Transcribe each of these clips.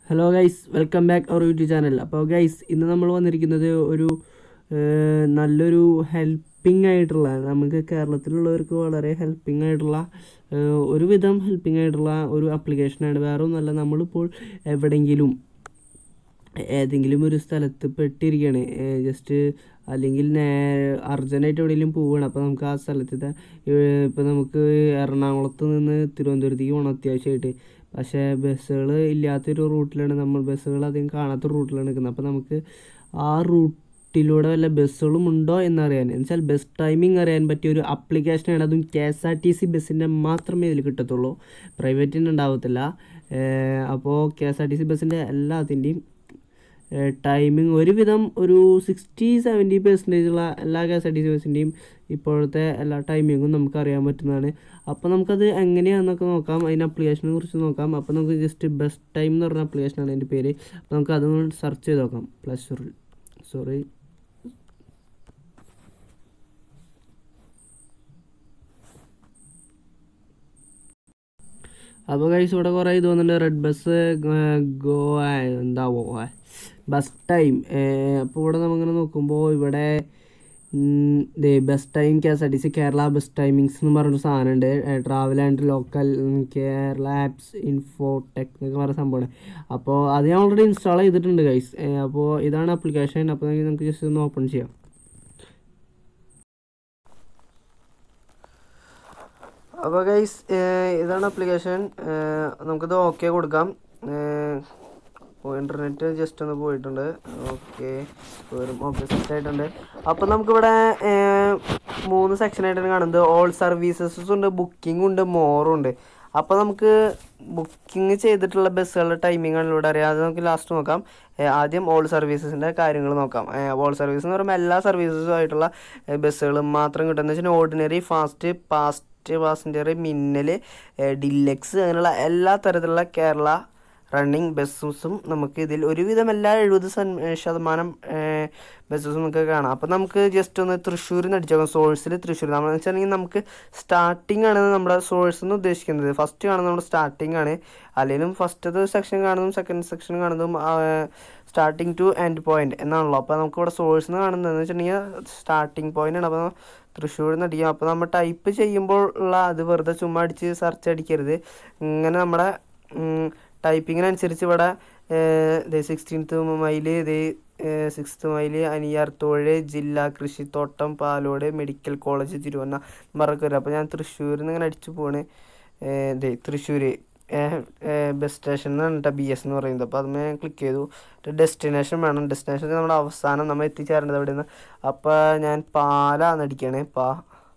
hello guys welcome back our YouTube channel അപ്പോൾ guys ഇന്ന് നമ്മൾ വന്നിരിക്കുന്നത് ഒരു ഏഹ്, നല്ലൊരു ഹെൽപ്പിംഗ് ആയിട്ടുള്ള നമുക്ക് കേരളത്തിലുള്ളവർക്ക് വളരെ ഹെൽപ്പിംഗ് ആയിട്ടുള്ള ഏഹ്, ഒരുവിധം ഹെൽപ്പിംഗ് ആയിട്ടുള്ള ഒരു ആപ്ലിക്കേഷനാണ് വേറെ ഒന്നല്ല നമ്മളിപ്പോൾ എവിടെയെങ്കിലും ഏതെങ്കിലും ഒരു സ്ഥലത്ത് പെട്ടിരിക്കുകയാണ് ജസ്റ്റ് അല്ലെങ്കിൽ നേ അർജൻറ്റായിട്ട് എവിടെയെങ്കിലും പോവുകയാണ് അപ്പോൾ നമുക്ക് ആ സ്ഥലത്തെ ഇപ്പോൾ നമുക്ക് എറണാകുളത്ത് നിന്ന് തിരുവനന്തപുരത്തേക്ക് പോകണം അത്യാവശ്യമായിട്ട് പക്ഷേ ബസ്സുകൾ ഇല്ലാത്തൊരു റൂട്ടിലാണ് നമ്മൾ ബസ്സുകൾ അധികം കാണാത്ത റൂട്ടിലാണ് നിൽക്കുന്നത് അപ്പോൾ നമുക്ക് ആ റൂട്ടിലൂടെ വല്ല ബസ്സുകളും ഉണ്ടോ എന്നറിയാൻ എന്നുവെച്ചാൽ ബസ് ടൈമിംഗ് അറിയാൻ പറ്റിയ ഒരു ആപ്ലിക്കേഷനാണ് അതും K S R T C ബസ്സിൻ്റെ മാത്രമേ ഇതിൽ കിട്ടത്തുള്ളൂ പ്രൈവറ്റിന് ഉണ്ടാവത്തില്ല അപ്പോൾ K S R T C ബസ്സിൻ്റെ എല്ലാത്തിൻ്റെയും ടൈമിംഗ് ഒരുവിധം ഒരു സിക്സ്റ്റി സെവൻറ്റി പെർസെൻറ്റേജ് ഉള്ള എല്ലാ K S R T C ബസ്സിൻ്റെയും ഇപ്പോഴത്തെ എല്ലാ ടൈമിങ്ങും നമുക്ക് അറിയാൻ പറ്റുന്നതാണ് അപ്പോൾ നമുക്കത് എങ്ങനെയാണെന്നൊക്കെ നോക്കാം അതിൻ്റെ അപ്ലിക്കേഷനെ കുറിച്ച് നോക്കാം അപ്പോൾ നമുക്ക് ജസ്റ്റ് ബെസ്റ്റ് ടൈം എന്ന് പറഞ്ഞ അപ്ലിക്കേഷനാണ് അതിൻ്റെ പേര് അപ്പോൾ നമുക്ക് അതൊന്ന് സെർച്ച് ചെയ്ത് നോക്കാം പ്ലസ് സ്റ്റോറിൽ സോറി അപ്പോൾ കഴിച്ച് ഇവിടെ കുറേ ഇത് വന്നിട്ടുണ്ട് റെഡ് ബസ് ഗോ എന്താവോ ബസ് ടൈം അപ്പോൾ ഇവിടെ നമ്മളിങ്ങനെ നോക്കുമ്പോൾ ഇവിടെ ദേ bus time K S R T C Kerala bus timings എന്ന് പറഞ്ഞൊരു സാധനമുണ്ട് travel and local Kerala apps infotech എന്നൊക്കെ പറഞ്ഞ സംഭവമാണ് അപ്പോൾ അത് ഞാൻ ഓൾറെഡി ഇൻസ്റ്റാൾ ചെയ്തിട്ടുണ്ട് ഗൈസ് അപ്പോൾ ഇതാണ് ആപ്ലിക്കേഷൻ അപ്പോൾ നമുക്ക് ജസ്റ്റ് ഒന്ന് ഓപ്പൺ ചെയ്യാം അപ്പോൾ ഗൈസ് ഇതാണ് ആപ്ലിക്കേഷൻ നമുക്കിത് ഓക്കെ കൊടുക്കാം ഇൻ്റർനെറ്റ് ജസ്റ്റ് ഒന്ന് പോയിട്ടുണ്ട് ഓക്കെ വരും ഓക്കെ സെറ്റ് ആയിട്ടുണ്ട് അപ്പോൾ നമുക്കിവിടെ ഏഹ്, മൂന്ന് സെക്ഷനായിട്ടാണ് കാണുന്നത് ഓൾ സർവീസസ് ഉണ്ട് ബുക്കിംഗ് ഉണ്ട് മോറും ഉണ്ട് അപ്പോൾ നമുക്ക് ബുക്കിംഗ് ചെയ്തിട്ടുള്ള ബസ്സുകളുടെ ടൈമിംഗ് ആണ് ഇവിടെ അറിയാം അത് നമുക്ക് ലാസ്റ്റ് നോക്കാം ഏഹ്, ആദ്യം ഓൾ സർവീസസിൻ്റെ കാര്യങ്ങൾ നോക്കാം ഓൾ സർവീസ് എന്ന് പറയുമ്പോൾ എല്ലാ സർവീസസും ആയിട്ടുള്ള ബസ്സുകൾ മാത്രം കിട്ടുന്നത് വെച്ചാൽ ordinary fast past passenger Minnal deluxe അങ്ങനെയുള്ള എല്ലാ തരത്തിലുള്ള കേരള റണ്ണിങ് ബസ്സസും നമുക്ക് ഇതിൽ ഒരുവിധം എല്ലാ എഴുപത് ശതമാനം ബസ്സസും നമുക്ക് കാണാം അപ്പോൾ നമുക്ക് ജസ്റ്റ് ഒന്ന് തൃശ്ശൂരിൽ നിന്ന് അടിച്ചു നോക്കാം സോഴ്സിൽ തൃശ്ശൂർ നമ്മൾ വെച്ചിട്ടുണ്ടെങ്കിൽ നമുക്ക് സ്റ്റാർട്ടിംഗ് ആണ് നമ്മുടെ സോഴ്സ് എന്ന് ഉദ്ദേശിക്കുന്നത് ഫസ്റ്റ് കാണുന്നത് നമ്മുടെ സ്റ്റാർട്ടിംഗ് ആണ് അല്ലെങ്കിലും ഫസ്റ്റത്തെ സെക്ഷൻ കാണുന്നതും സെക്കൻഡ് സെക്ഷൻ കാണുന്നതും സ്റ്റാർട്ടിംഗ് ടു എൻഡ് പോയിന്റ് എന്നാണല്ലോ അപ്പോൾ നമുക്ക് ഇവിടെ സോഴ്സ് എന്ന് കാണുന്നതെന്ന് വെച്ചിട്ടുണ്ടെങ്കിൽ സ്റ്റാർട്ടിംഗ് പോയിന്റ് ആണ് അപ്പോൾ തൃശ്ശൂരിൽ നിന്ന് അടിക്കാം അപ്പോൾ നമ്മൾ ടൈപ്പ് ചെയ്യുമ്പോൾ ഉള്ള അത് വെറുതെ ചുമ്മാ അടിച്ച് സെർച്ച് അടിക്കരുത് ഇങ്ങനെ നമ്മുടെ ടൈപ്പിങ്ങിനനുസരിച്ച് ഇവിടെ സിക്സ്റ്റീൻത്ത് മൈല് ഇത് സിക്സ്ത് മൈല് അനിയാർത്തോഴ് ജില്ലാ കൃഷിത്തോട്ടം പാലോട് മെഡിക്കൽ കോളേജ് തിരുവണ്ണ മറക്ക് വരും അപ്പോൾ ഞാൻ തൃശ്ശൂരിൽ നിന്ന് ഇങ്ങനെ അടിച്ചു പോവാണ് ഇതേ തൃശ്ശൂർ ബസ് സ്റ്റേഷൻ എന്ന് പറഞ്ഞിട്ട് ബി എസ് എന്ന് പറയുന്നത് അപ്പോൾ അത് ഞാൻ ക്ലിക്ക് ചെയ്തു ഡെസ്റ്റിനേഷൻ വേണം ഡെസ്റ്റിനേഷൻ നമ്മുടെ അവസാനം നമ്മൾ എത്തിച്ചേരേണ്ടത് എവിടെ നിന്ന് അപ്പോൾ ഞാൻ പാലാന്ന് അടിക്കണേ പാ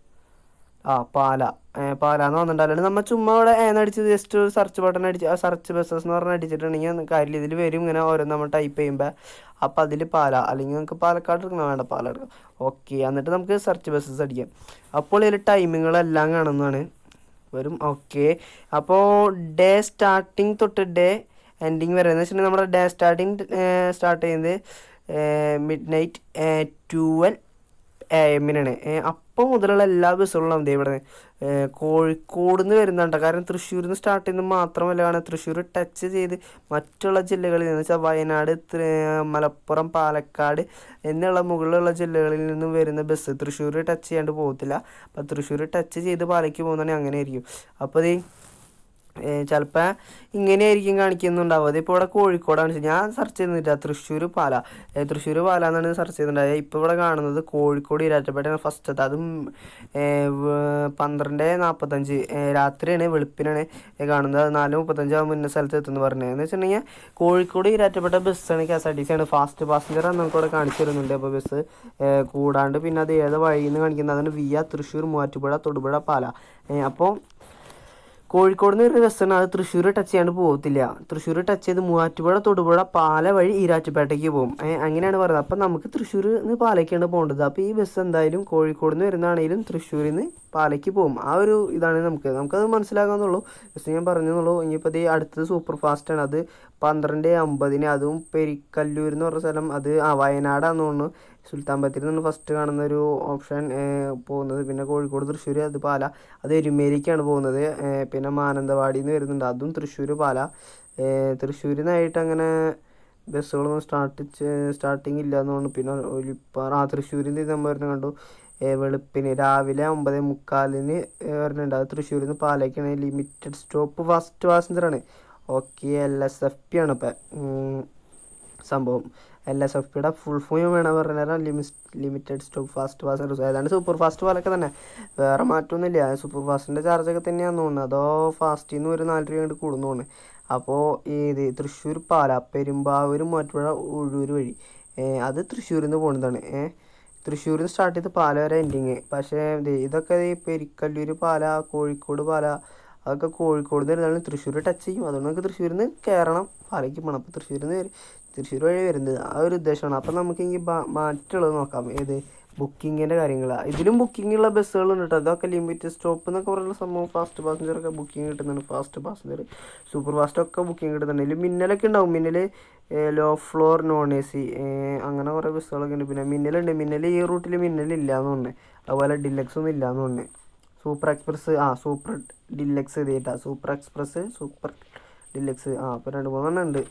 ആ പാല പാലാന്ന് വന്നിട്ടുണ്ടാവില്ല നമ്മൾ ചുമ്മാ ഇവിടെ ഏന്നടിച്ച് ജസ്റ്റ് ഒരു സെർച്ച് ബട്ടൺ അടിച്ച് സെർച്ച് ബസ്സസ് എന്ന് പറഞ്ഞ് അടിച്ചിട്ടുണ്ടെങ്കിൽ കാര്യം ഇതിൽ വരും ഇങ്ങനെ ഓരോ നമ്മൾ ടൈപ്പ് ചെയ്യുമ്പോൾ അപ്പോൾ അതിൽ പാല അല്ലെങ്കിൽ നമുക്ക് പാലക്കാട് എടുക്കണം വേണ്ട പാലക്കാട് ഓക്കെ എന്നിട്ട് നമുക്ക് സെർച്ച് ബസ്സസ് അടിക്കാം അപ്പോൾ ഇതിൽ ടൈമിങ്ങുകളെല്ലാം കാണുന്നതാണ് വരും ഓക്കെ അപ്പോൾ ഡേ സ്റ്റാർട്ടിങ് തൊട്ട് ഡേ എൻഡിങ് വരെ എന്ന് വെച്ചിട്ടുണ്ടെങ്കിൽ നമ്മുടെ ഡേ സ്റ്റാർട്ടിങ് സ്റ്റാർട്ട് ചെയ്യുന്നത് മിഡ് നൈറ്റ് ട്വൽവ് എ എമ്മിനാണ് അപ്പോൾ മുതലുള്ള എല്ലാ ബസ്സുകളും ദേ ഇവിടെ കോഴിക്കോട് നിന്ന് വരുന്നുണ്ട് കാരണം തൃശ്ശൂരിൽ നിന്ന് സ്റ്റാർട്ട് ചെയ്യുന്നത് മാത്രമല്ല കാരണം തൃശ്ശൂർ ടച്ച് ചെയ്ത് മറ്റുള്ള ജില്ലകളിൽ നിന്ന് വെച്ചാൽ വയനാട് ത്ര- മലപ്പുറം പാലക്കാട് എന്നുള്ള മുകളിലുള്ള ജില്ലകളിൽ നിന്നും വരുന്ന ബസ് തൃശ്ശൂർ ടച്ച് ചെയ്യാണ്ട് പോകത്തില്ല അപ്പോൾ തൃശ്ശൂർ ടച്ച് ചെയ്ത് പാലയ്ക്ക് പോകുന്നതാണെങ്കിൽ അങ്ങനെ ആയിരിക്കും അപ്പോൾ ഇത് ചിലപ്പോൾ ഇങ്ങനെയായിരിക്കും കാണിക്കുന്നുണ്ടാവുക അതിപ്പോൾ ഇവിടെ കോഴിക്കോടാണ് ഞാൻ സെർച്ച് ചെയ്യുന്നില്ല തൃശ്ശൂർ പാല ഏ, തൃശ്ശൂർ പാല എന്നാണ് സെർച്ച് ചെയ്തിട്ടുണ്ടായത് ഇപ്പോൾ ഇവിടെ കാണുന്നത് കോഴിക്കോട് ഇരാറ്റപ്പേട്ടയാണ് ഫസ്റ്റത്തെ അതും ഏ, വ- പന്ത്രണ്ട് നാൽപ്പത്തഞ്ച് ഏ, രാത്രിയാണ് വെളുപ്പിനാണ് ഏ, കാണുന്നത് അത് നാല് മുപ്പത്തഞ്ചാകുമ്പോൾ ഇന്ന സ്ഥലത്ത് എത്തുമെന്ന് പറഞ്ഞത് എന്ന് വെച്ചിട്ടുണ്ടെങ്കിൽ കോഴിക്കോട് ഇരാറ്റപ്പെട്ട ബസ്സാണ് K S R T C ആണ് ഫാസ്റ്റ് പാസഞ്ചർ നമുക്ക് ഇവിടെ കാണിച്ചു തരുന്നുണ്ട് അപ്പോൾ ബസ് ഏ, കൂടാണ്ട് പിന്നെ അത് ഏത് വഴിയിൽ നിന്ന് കാണിക്കുന്നത് അതാണ് വിയ തൃശ്ശൂർ മൂവാറ്റുപുഴ തൊടുപുഴ പാല ഏ, അപ്പോൾ കോഴിക്കോട് നിന്ന് വരുന്ന ബസ്സാണ് അത് തൃശ്ശൂർ ടച്ച് ചെയ്യാണ്ട് പോകത്തില്ല തൃശ്ശൂർ ടച്ച് ചെയ്ത് മൂവാറ്റുപുഴ തൊടുപുഴ പാല വഴി ഈരാറ്റുപേട്ടയ്ക്ക് പോകും ഏ, അങ്ങനെയാണ് പറയുന്നത് അപ്പം നമുക്ക് തൃശ്ശൂർ നിന്ന് പാലയ്ക്കാണ് പോകേണ്ടത് അപ്പോൾ ഈ ബസ് എന്തായാലും കോഴിക്കോട് നിന്ന് വരുന്നതാണെങ്കിലും തൃശ്ശൂരിൽ നിന്ന് പാലയ്ക്ക് പോകും ആ ഒരു ഇതാണ് നമുക്ക് നമുക്കത് മനസ്സിലാക്കാന്നുള്ളൂ ജസ്റ്റ് ഞാൻ പറഞ്ഞെന്നുള്ളൂ ഇനിയിപ്പോൾ ഇത് അടുത്തത് സൂപ്പർ ഫാസ്റ്റ് ആണ് അത് പന്ത്രണ്ട് അമ്പതിന് അതും പെരിക്കല്ലൂർ എന്ന് പറഞ്ഞ സ്ഥലം അത് ആ വയനാടാന്ന് തോന്നുന്നു സുൽത്താൻ ബത്തേരി നിന്ന് ഫസ്റ്റ് കാണുന്ന ഒരു ഓപ്ഷൻ പോകുന്നത് പിന്നെ കോഴിക്കോട് തൃശ്ശൂർ അത് പാല അത് എരുമേലിക്കാണ് പോകുന്നത് ഏ, പിന്നെ മാനന്തവാടിയിൽ നിന്ന് വരുന്നുണ്ട് അതും തൃശ്ശൂർ പാല തൃശ്ശൂരിൽ നിന്നായിട്ട് അങ്ങനെ ബസ്സുകളൊന്നും സ്റ്റാർട്ട് സ്റ്റാർട്ടിങ് ഇല്ല എന്നുകൊണ്ട് പിന്നെ ഒരു പ- ആ തൃശ്ശൂരിൽ നിന്ന് നമ്മൾ വരുന്ന കണ്ടു ഏ, വെളുപ്പിന് രാവിലെ ഒമ്പത് മുക്കാലിന് വരുന്നുണ്ട് അത് തൃശ്ശൂരിൽ നിന്ന് പാലേക്കാണ് ലിമിറ്റഡ് സ്റ്റോപ്പ് ഫസ്റ്റ് പാസഞ്ചറാണ് okay L S F P ആണ് ഇപ്പം സംഭവം എൽ എസ് എഫ് പിയുടെ ഫുൾ ഫോം വേണം പറഞ്ഞാൽ limit limited stop fast passenger ഏതാണ്ട് സൂപ്പർ ഫാസ്റ്റ് പോലൊക്കെ തന്നെ വേറെ മാറ്റമൊന്നുമില്ല സൂപ്പർ ഫാസ്റ്റിൻ്റെ ചാർജൊക്കെ തന്നെയാണെന്ന് തോന്നുന്നത് അതോ ഫാസ്റ്റിൽ നിന്ന് ഒരു നാല് രൂപ കൊണ്ട് കൂടുന്നു തോന്നുന്നു അപ്പോൾ ഇത് തൃശ്ശൂർ പാല പെരുമ്പാവൂർ മൂവാറ്റുപുഴ ഉഴൂർ വഴി ഏ, അത് തൃശ്ശൂരിൽ നിന്ന് പോകുന്നതാണ് ഏഹ് തൃശ്ശൂരിൽ നിന്ന് സ്റ്റാർട്ട് ചെയ്ത് പാല വരെ എൻഡിങ് പക്ഷേ ഇത് ഇതൊക്കെ ഈ പെരിക്കല്ലൂർ പാല കോഴിക്കോട് പാല അതൊക്കെ കോഴിക്കോട് നിന്ന് വരുന്നതാണ് തൃശ്ശൂർ ടച്ച് ചെയ്യും അതുകൊണ്ട് നമുക്ക് തൃശ്ശൂരിൽ നിന്ന് കയറണം പാലയ്ക്ക് പോകണം അപ്പോൾ തൃശ്ശൂരിൽ നിന്ന് തൃശ്ശൂർ വഴി വരുന്നത് ആ ഒരു ഉദ്ദേശമാണ് അപ്പം നമുക്ക് ഇനി മാറ്റുള്ളത് നോക്കാം ഏത് ബുക്കിങ്ങിൻ്റെ കാര്യങ്ങൾ ഇതിലും ബുക്കിംഗ് ഉള്ള ബസ്സുകളുണ്ട് കേട്ടോ അതൊക്കെ ലിമിറ്റ് സ്റ്റോപ്പ് എന്നൊക്കെ പറയുന്ന സംഭവം ഫാസ്റ്റ് പാസഞ്ചറൊക്കെ ബുക്കിംഗ് കിട്ടുന്നുണ്ട് ഫാസ്റ്റ് പാസഞ്ചർ സൂപ്പർ ഫാസ്റ്റ് ഒക്കെ ബുക്കിംഗ് കിട്ടുന്നുണ്ട് ഇതിൽ മിന്നലൊക്കെ ഉണ്ടാവും Minnal low floor non A C അങ്ങനെ കുറേ ബസ്സുകളൊക്കെ ഉണ്ട് പിന്നെ മിന്നലുണ്ട് മിന്നൽ ഈ റൂട്ടിൽ മിന്നലില്ല എന്ന് തോന്നുന്നു അതുപോലെ ഡിലക്സ് ഒന്നും ഇല്ല എന്ന് തോന്നുന്നു സൂപ്പർ എക്സ്പ്രസ് ആ സൂപ്പർ ഡിലക്സ് എഴുതിയിട്ടാ സൂപ്പർ എക്സ്പ്രസ് സൂപ്പർ ഡിലക്സ് ആ അപ്പോൾ രണ്ട് മൂന്നെണ്ണം ഉണ്ട്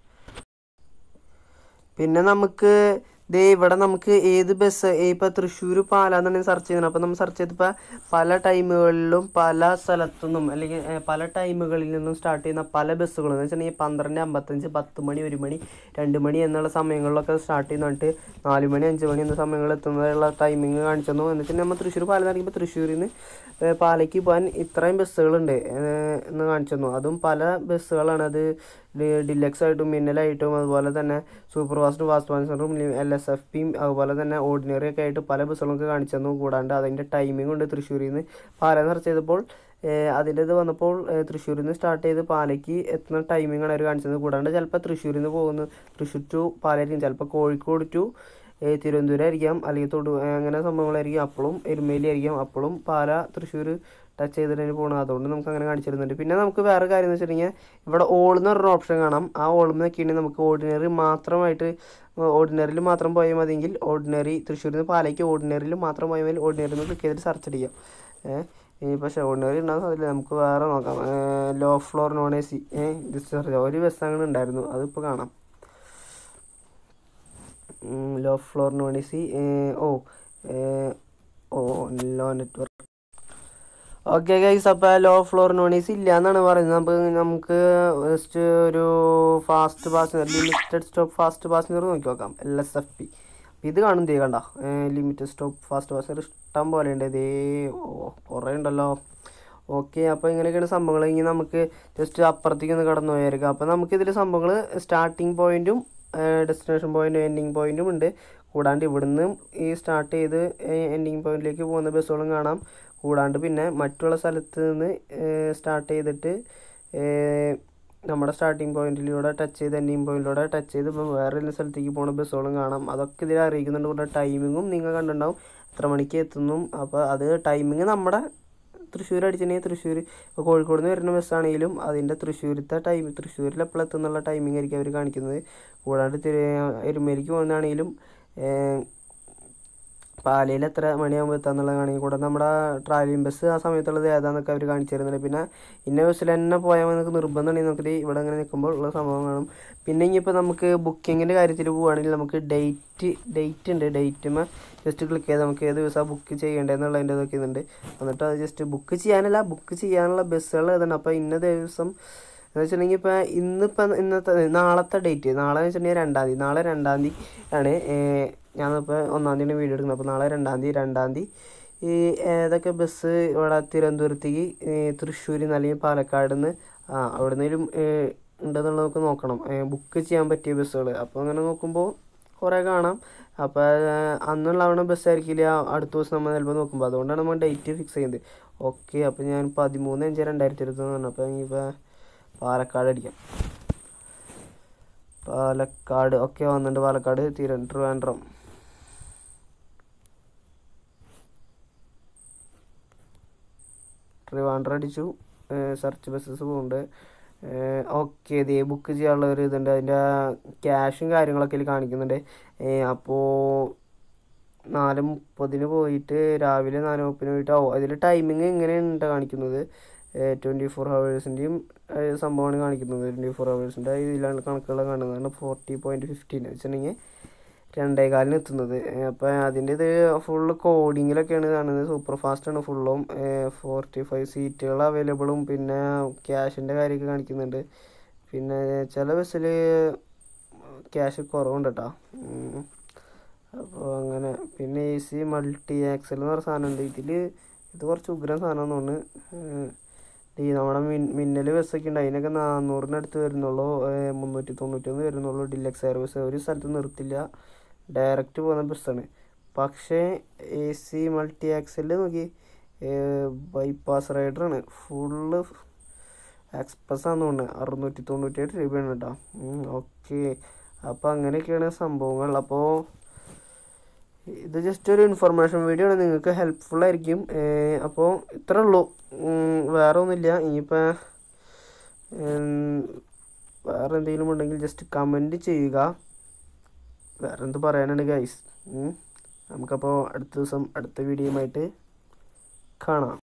പിന്നെ നമുക്ക് ദേ ഇവിടെ നമുക്ക് ഏത് ബസ് ഇപ്പോൾ തൃശ്ശൂർ പാലാന്നുണ്ടെങ്കിൽ സെർച്ച് ചെയ്യുന്നത് അപ്പോൾ നമ്മൾ സെർച്ച് ചെയ്തപ്പോൾ പല ടൈമുകളിലും പല സ്ഥലത്തുനിന്നും അല്ലെങ്കിൽ ഏ, പല ടൈമുകളിൽ നിന്നും സ്റ്റാർട്ട് ചെയ്യുന്ന പല ബസ്സുകളും എന്ന് വെച്ചിട്ടുണ്ടെങ്കിൽ പന്ത്രണ്ട് അമ്പത്തഞ്ച് പത്ത് മണി ഒരു മണി രണ്ട് മണി എന്നുള്ള സമയങ്ങളിലൊക്കെ സ്റ്റാർട്ട് ചെയ്യുന്നിട്ട് നാല് മണി അഞ്ച് മണി എന്ന സമയങ്ങളിൽ എത്തുന്നതിനുള്ള ടൈമിങ് കാണിച്ചു തന്നു എന്ന് വെച്ചാൽ നമ്മൾ തൃശ്ശൂർ പാല ഇറങ്ങിയപ്പോൾ തൃശ്ശൂരിൽ നിന്ന് ഏ, പാലയ്ക്ക് പോകാൻ ഇത്രയും ബസ്സുകളുണ്ട് ഏ, എന്ന് കാണിച്ചു തന്നു അതും പല ബസ്സുകളാണ് അത് ഡി- ഡിലക്സ് ആയിട്ടും മിന്നലായിട്ടും അതുപോലെ തന്നെ സൂപ്പർ ഫാസ്റ്റും ഫാസ്റ്റ് പാസഞ്ചറും എൽ എസ് എഫ് പിയും അതുപോലെ തന്നെ ഓർഡിനറി ഒക്കെ ആയിട്ട് പല ബസ്സുകളൊക്കെ കാണിച്ചു തന്നു കൂടാണ്ട് അതിൻ്റെ ടൈമിംഗ് ഉണ്ട് തൃശ്ശൂരിൽ നിന്ന് പാല സെർച്ച് ചെയ്തപ്പോൾ അതിൻ്റെ ഇത് വന്നപ്പോൾ ഏഹ് തൃശ്ശൂരിൽ നിന്ന് സ്റ്റാർട്ട് ചെയ്ത് പാലയ്ക്ക് എത്തുന്ന ടൈമിംഗ് ആണ് അവർ കാണിച്ചത് കൂടാണ്ട് ചിലപ്പോൾ തൃശ്ശൂരിൽ നിന്ന് പോകുന്നു തൃശ്ശൂർ ടു പാലായിരിക്കും ചിലപ്പോൾ കോഴിക്കോട് ടു ഏഹ് തിരുവനന്തപുരം ആയിരിക്കാം അല്ലെങ്കിൽ തൊടു ഏഹ് അങ്ങനെ സംഭവങ്ങളായിരിക്കും അപ്പോഴും എരുമേലി ആയിരിക്കാം അപ്പോഴും പാല തൃശ്ശൂർ ടച്ച് ചെയ്തിട്ട് പോകണം അതുകൊണ്ട് നമുക്ക് അങ്ങനെ കാണിച്ചിരുന്നുണ്ട് പിന്നെ നമുക്ക് വേറെ കാര്യം എന്ന് വെച്ചിട്ടുണ്ടെങ്കിൽ ഇവിടെ ഓൾ എന്ന് പറഞ്ഞ ഓപ്ഷൻ കാണാം ആ ഓളും നോക്കിയിട്ടുണ്ടെങ്കിൽ നമുക്ക് ഓർഡിനറി മാത്രമായിട്ട് ഓർഡിനറിയിൽ മാത്രം പോയാൽ മതിയെങ്കിൽ ഓർഡിനറി തൃശ്ശൂരിൽ നിന്ന് പാലയ്ക്ക് ഓർഡിനറിയിൽ മാത്രം പോയാൽ മതി ഓർഡിനറിയിൽ നിന്ന് ക്ലിക്ക് ചെയ്തിട്ട് സെർച്ച് അടിക്കാം ഏഹ് ഇനി പക്ഷേ ഓർഡിനറി ഉണ്ടാകാൻ സാധ്യത നമുക്ക് വേറെ നോക്കാം low floor non A C ഏഹ് ഡിസ്ചാർജ് ഒരു ബസ് അങ്ങനെ ഉണ്ടായിരുന്നു അതിപ്പോൾ കാണാം low floor non A C ഓ ഏഹ്, ഓ ലോ നെറ്റ്വർക്ക് ഓക്കെ ഗൈസ് അപ്പോൾ low floor non A C ഇല്ല എന്നാണ് പറയുന്നത് നമുക്ക് നമുക്ക് ജസ്റ്റ് ഒരു fast passenger limited stop fast passenger നോക്കി നോക്കാം എൽ എസ് എഫ് പി ഇത് കാണും ദേ കണ്ട ലിമിറ്റഡ് സ്റ്റോപ്പ് ഫാസ്റ്റ് പാസഞ്ചർ ഇഷ്ടം പോലെ ഉണ്ട് ദേ ഓ കുറേ ഉണ്ടല്ലോ ഓക്കെ അപ്പോൾ ഇങ്ങനെയൊക്കെയാണ് സംഭവങ്ങൾ ഇനി നമുക്ക് ജസ്റ്റ് അപ്പുറത്തേക്ക് ഒന്ന് കടന്നു പോയായിരിക്കും അപ്പോൾ നമുക്കിതിൽ സംഭവങ്ങൾ സ്റ്റാർട്ടിങ് പോയിന്റും ഡെസ്റ്റിനേഷൻ പോയിന്റും എൻഡിങ് പോയിന്റും ഉണ്ട് കൂടാണ്ട് ഇവിടുന്ന് ഈ സ്റ്റാർട്ട് ചെയ്ത് എൻഡിങ് പോയിന്റിലേക്ക് പോകുന്ന ബസ്സുകളും കാണാം കൂടാണ്ട് പിന്നെ മറ്റുള്ള സ്ഥലത്ത് നിന്ന് സ്റ്റാർട്ട് ചെയ്തിട്ട് ഏഹ്, നമ്മുടെ സ്റ്റാർട്ടിങ് പോയിന്റിലൂടെ ടച്ച് ചെയ്ത് എൻഡിങ് പോയിന്റിലൂടെ ടച്ച് ചെയ്ത് ഇപ്പോൾ വേറെ ഒരു സ്ഥലത്തേക്ക് പോകുന്ന ബസ്സുകളും കാണാം അതൊക്കെ ഇതിൽ അറിയിക്കുന്നുണ്ട് കൂടെ ടൈമിങ്ങും നിങ്ങൾ കണ്ടിട്ടുണ്ടാവും എത്ര മണിക്ക് എത്തുന്നു അപ്പോൾ അത് ടൈമിങ് നമ്മുടെ തൃശ്ശൂർ അടിച്ചിട്ടുണ്ടെങ്കിൽ തൃശ്ശൂർ ഇപ്പോൾ കോഴിക്കോട് നിന്ന് വരുന്ന ബസ്സാണെങ്കിലും അതിൻ്റെ തൃശ്ശൂരത്തെ ടൈം തൃശ്ശൂരിൽ എപ്പോൾ എത്തുന്നുള്ള ടൈമിംഗ് ആയിരിക്കും അവർ കാണിക്കുന്നത് കൂടാണ്ട് തിരു എരുമേലിക്ക് പോകുന്നതാണെങ്കിലും ഏഹ്, പാലയിൽ എത്ര മണിയാകുമ്പോൾ എത്താന്നുള്ളത് കാണിക്കും കൂടെ നമ്മുടെ ട്രാവലിംഗ് ബസ് ആ സമയത്തുള്ളത് ഏതാന്നൊക്കെ അവർ കാണിച്ചു തരുന്നുണ്ട് പിന്നെ ഇന്ന ബസ്സിൽ തന്നെ പോയാൽ മതി നമുക്ക് നിർബന്ധമുണ്ടെങ്കിൽ നമുക്ക് ദേ ഇവിടെ ഇങ്ങനെ നിൽക്കുമ്പോൾ ഉള്ള സംഭവം കാണും പിന്നെ ഇനിയിപ്പോൾ നമുക്ക് ബുക്കിങ്ങിൻ്റെ കാര്യത്തിൽ പോവുകയാണെങ്കിൽ നമുക്ക് ഡേറ്റ് ഡേറ്റ് ഉണ്ട് ഡേറ്റുമ്പോൾ ജസ്റ്റ് ക്ലിക്ക് ചെയ്ത് നമുക്ക് ഏത് ദിവസമാണ് ബുക്ക് ചെയ്യേണ്ടതെന്നുള്ളതിൻ്റെ ഇതൊക്കെ ഇതുണ്ട് എന്നിട്ട് അത് ജസ്റ്റ് ബുക്ക് ചെയ്യാനല്ല ബുക്ക് ചെയ്യാനുള്ള ബസ്സുകൾ ഏതാണ് അപ്പോൾ ഇന്ന ദിവസം എന്ന് വെച്ചിട്ടുണ്ടെങ്കിൽ ഇപ്പോൾ ഇന്നിപ്പോൾ ഇന്നത്തെ നാളത്തെ ഡേറ്റ് നാളെ എന്ന് വെച്ചിട്ടുണ്ടെങ്കിൽ രണ്ടാം തീയതി നാളെ രണ്ടാം തീയതി ആണ് ഏഹ്, ഞാനിപ്പോൾ ഒന്നാം തീയതി വീഡിയോ എടുക്കുന്നത് അപ്പോൾ നാളെ രണ്ടാം തീയതി രണ്ടാം തീയതി ഈ ഏതൊക്കെ ബസ് ഇവിടെ തിരുവനന്തപുരത്തേക്ക് തൃശ്ശൂരിൽ നിന്ന് അല്ലെങ്കിൽ പാലക്കാട് നിന്ന് ആ അവിടെ നിന്നേലും ഉണ്ടെന്നുള്ളത് നമുക്ക് നോക്കണം ബുക്ക് ചെയ്യാൻ പറ്റിയ ബസ്സുകൾ അപ്പോൾ അങ്ങനെ നോക്കുമ്പോൾ കുറേ കാണാം അപ്പോൾ അന്നുള്ളവണ ബസ്സായിരിക്കില്ല അടുത്ത ദിവസം നമ്മൾ ചിലപ്പോൾ നോക്കുമ്പോൾ അതുകൊണ്ടാണ് നമ്മൾ ഡേറ്റ് ഫിക്സ് ചെയ്യുന്നത് ഓക്കെ അപ്പോൾ ഞാൻ പതിമൂന്ന് അഞ്ച് രണ്ടായിരത്തി ഇരുപത്തൊന്ന് അപ്പോൾ ഇനിയിപ്പോൾ പാലക്കാട് അടിക്കാം പാലക്കാട് ഓക്കെ വന്നിട്ടുണ്ട് പാലക്കാട് തിരു ട്രിവാൻഡ്രം ട്രിവാൻഡ്രം അടിച്ചു സെർച്ച് ബസ്സസ് പോകുന്നുണ്ട് ഓക്കെ ഇതേ ബുക്ക് ചെയ്യാനുള്ള ഒരു ഇതുണ്ട് അതിൻ്റെ ക്യാഷും കാര്യങ്ങളൊക്കെ ഇതിൽ കാണിക്കുന്നുണ്ട് അപ്പോൾ നാല് മുപ്പതിന് പോയിട്ട് രാവിലെ നാല് മുപ്പതിന് പോയിട്ട് ഓ അതിൽ ടൈമിങ് ഇങ്ങനെയുണ്ട് കാണിക്കുന്നത് ട്വൻറ്റി ഫോർ ഹവേഴ്സിൻ്റെയും ഏഹ്, സംഭവമാണ് കാണിക്കുന്നത് ട്വൻറ്റി ഫോർ അവേഴ്സിൻ്റെ ഇതിലാണ് കണക്കുകൾ കാണുന്നതാണ് ഫോർട്ടി പോയിൻറ്റ് ഫിഫ്റ്റീൻ വെച്ചിട്ടുണ്ടെങ്കിൽ രണ്ടേ കാലിന് എത്തുന്നത് അപ്പോൾ അതിൻ്റെ ഇത് ഫുള്ള് കോഡിങ്ങിലൊക്കെയാണ് കാണുന്നത് സൂപ്പർ ഫാസ്റ്റാണ് ഫുള്ളും ഫോർട്ടി ഫൈവ് സീറ്റുകൾ അവൈലബിളും പിന്നെ ക്യാഷിൻ്റെ കാര്യമൊക്കെ കാണിക്കുന്നുണ്ട് പിന്നെ ചില ബസ്സിൽ ക്യാഷ് കുറവുണ്ട് കേട്ടോ അപ്പോൾ അങ്ങനെ പിന്നെ എ സി മൾട്ടി ആക്സൽ എന്ന് പറഞ്ഞ സാധനമുണ്ട് ഇതിൽ ഇത് കുറച്ച് ഉഗ്രം സാധനം തോന്നുന്നു ഈ നമ്മുടെ മിൻ മിന്നൽ ബസ്സൊക്കെ ഉണ്ട് അതിനൊക്കെ നാന്നൂറിനടുത്ത് വരുന്നുള്ളൂ ഏഹ് മുന്നൂറ്റി തൊണ്ണൂറ്റൊന്ന് വരുന്നുള്ളൂ ഡിലക്സ് സർവീസ് ഒരു സ്ഥലത്ത് നിർത്തില്ല ഡയറക്റ്റ് പോകുന്ന ബസ്സാണ് പക്ഷേ എ സി മൾട്ടി ആക്സല് നോക്കി ബൈപ്പാസ് റൈഡറാണ് ഫുള്ള് എക്സ്പ്രസ് ആണെന്ന് തോന്നുന്നത് അറുന്നൂറ്റി തൊണ്ണൂറ്റേഴ് രൂപയാണ് കേട്ടോ ഓക്കെ അപ്പോൾ അങ്ങനെയൊക്കെയാണ് സംഭവങ്ങൾ അപ്പോൾ ഇത് ജസ്റ്റ് ഒരു ഇൻഫർമേഷൻ വീഡിയോ ആണ് നിങ്ങൾക്ക് ഹെൽപ്ഫുൾ ആയിരിക്കും അപ്പോൾ ഇത്രേ ഉള്ളൂ ഉം, വേറെ ഒന്നുമില്ല ഇനിയിപ്പോൾ വേറെ എന്തെങ്കിലും ഉണ്ടെങ്കിൽ ജസ്റ്റ് കമൻറ്റ് ചെയ്യുക വേറെ എന്ത് പറയാനാണ് ഗൈസ് നമുക്കപ്പോൾ അടുത്ത ദിവസം അടുത്ത വീഡിയോയുമായിട്ട് കാണാം